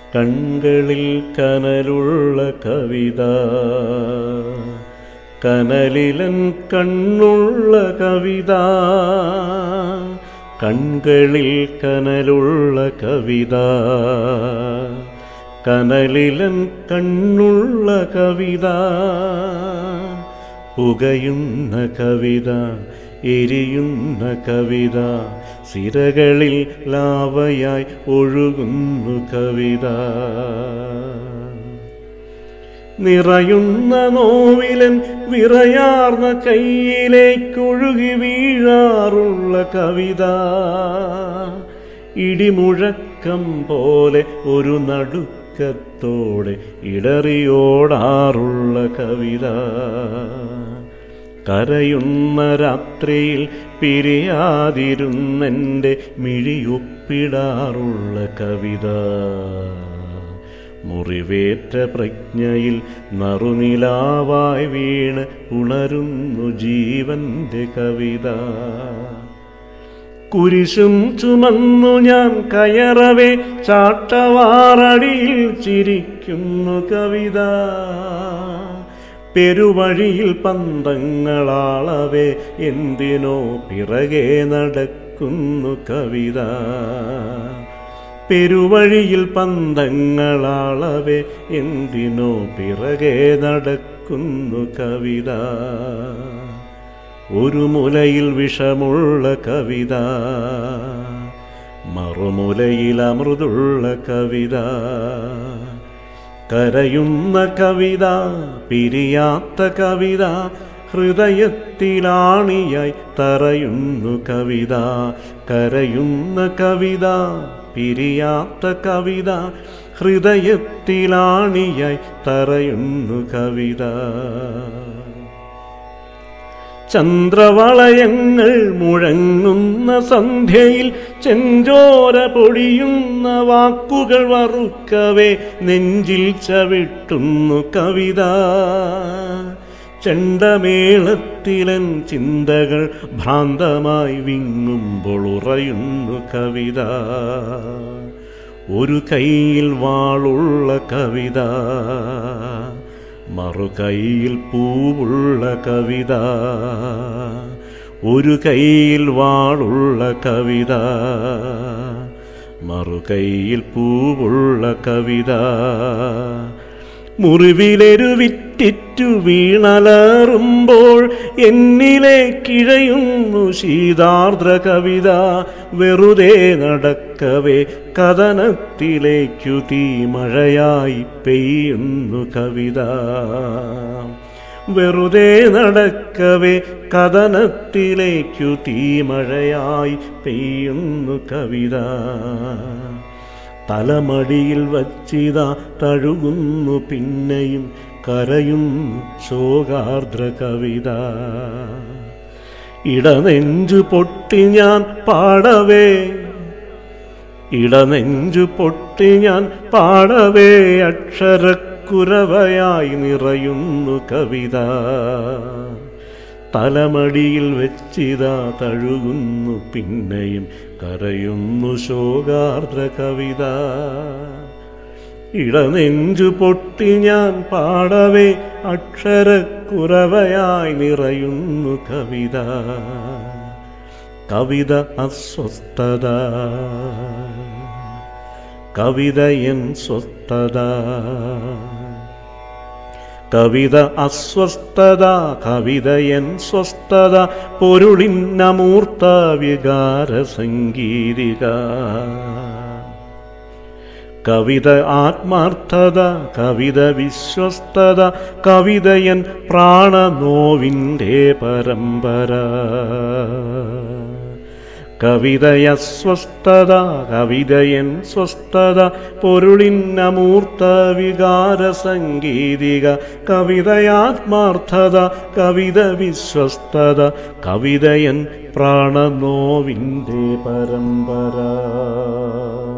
കൺകളിൽ കനലുള്ള കവിത കനലിലൻ കണ്ണുള്ള കവിത കൺകളിൽ കനലുള്ള കവിത കനലിലൻ കണ്ണുള്ള കവിത പുകയുന്ന കവിത എരിയുന്ന കവിത സിരകളിൽ ലാവയായി ഒഴുകുന്നു കവിത നിറയുന്ന നോവിലൻ വിറയാർന്ന കയ്യിലേക്കൊഴുകി വീഴാറുള്ള കവിത ഇടിമുഴക്കം പോലെ ഒരു നടുക്കത്തോടെ ഇടറിയോടാറുള്ള കവിത കരയുന്ന രാത്രിയിൽ പിരിയാതിരുന്നെൻ്റെ മിഴിയൊപ്പിടാറുള്ള കവിത മുറിവേറ്റ പ്രജ്ഞയിൽ നറുനിലാവായി വീണ് ഉണരുന്നു ജീവന്റെ കവിത കുരിശും ചുമന്നു ഞാൻ കയറവേ ചാട്ടവാറടിയിൽ ചിരിക്കുന്നു കവിത പെരുവഴിയിൽ പന്തങ്ങളാളവേ എന്തിനോ പിറകെ നടക്കുന്നു കവിത പെരുവഴിയിൽ പന്തങ്ങളാളവേ എന്തിനോ പിറകെ നടക്കുന്നു കവിത ഒരു മുലയിൽ വിഷമുള്ള കവിത മറുമുലയിൽ അമൃതുള്ള കവിത കരയുന്ന കവിത പിരിയാത്ത കവിത ഹൃദയത്തിലാണിയായി തറയുന്നു കവിത കരയുന്ന കവിത പിരിയാത്ത കവിത ഹൃദയത്തിലാണിയായി തറയുന്നു കവിത ചന്ദ്രവളയങ്ങൾ മുഴങ്ങുന്ന സന്ധ്യയിൽ ചെഞ്ചോര പൊടിയുന്ന വാക്കുകൾ വറുക്കവേ നെഞ്ചിൽ ചവിട്ടുന്നു കവിത ചെണ്ടമേളത്തിലൻ ചിന്തകൾ ഭ്രാന്തമായി വിങ്ങുമ്പോൾ ഉറയുന്നു കവിത ഒരു കൈയിൽ വാളുള്ള കവിത മറുകൈയിൽ പൂവുള്ള കവിത ഒരു കൈയിൽ വാളുള്ള കവിത മറുകൈയിൽ പൂവുള്ള കവിത മുറിവിലെരുവിറ്റിറ്റു വീണലറുമ്പോൾ എന്നിലെ കിഴയുന്നു ശീതാർദ്ര കവിത വെറുതെ നടക്കവേ കഥനത്തിലേക്കു തീമഴയായി പെയ്യുന്നു കവിത വെറുതെ നടക്കവേ കഥനത്തിലേക്കു തീമഴയായി പെയ്യുന്നു കവിത തലമടിയിൽ വച്ചിത തഴുകുന്നു പിന്നെയും കരയുന്നു ശോകാർദ്ര കവിത ഇടനെഞ്ചു പൊട്ടി ഞാൻ പാടവേ ഇടനെഞ്ചു പൊട്ടി ഞാൻ പാടവേ അക്ഷരക്കുരവയായി നിറയുന്നു കവിത തലമടിയിൽ വെച്ചിതാ തഴുകുന്നു പിന്നെയും കരയുന്നു ശോകാർദ്ര കവിത ഇടനെഞ്ചു പൊട്ടി ഞാൻ പാടവേ അക്ഷരക്കുറവയായി നിറയുന്നു കവിത കവിത അസ്വസ്ഥത കവിതയൻ സ്വസ്ഥത കവിത അസ്വസ്ഥത കവിതയൻ സ്വസ്ഥത പൊരുളിന്നമൂർത്ത വികാര സംഗീതിക കവിത ആത്മാർത്ഥത കവിത വിശ്വസ്തത കവിതയൻ പ്രാണനോവിൻ്റെ പരമ്പര കവിതയസ്വസ്ഥത കവിതയൻ സ്വസ്ഥത പൊരുളിന്നമൂർത്ത വികാര സംഗീതിക കവിതയാത്മാർത്ഥത കവിത വിശ്വസ്തത കവിതയൻ പ്രാണനോവിൻ്റെ പരമ്പര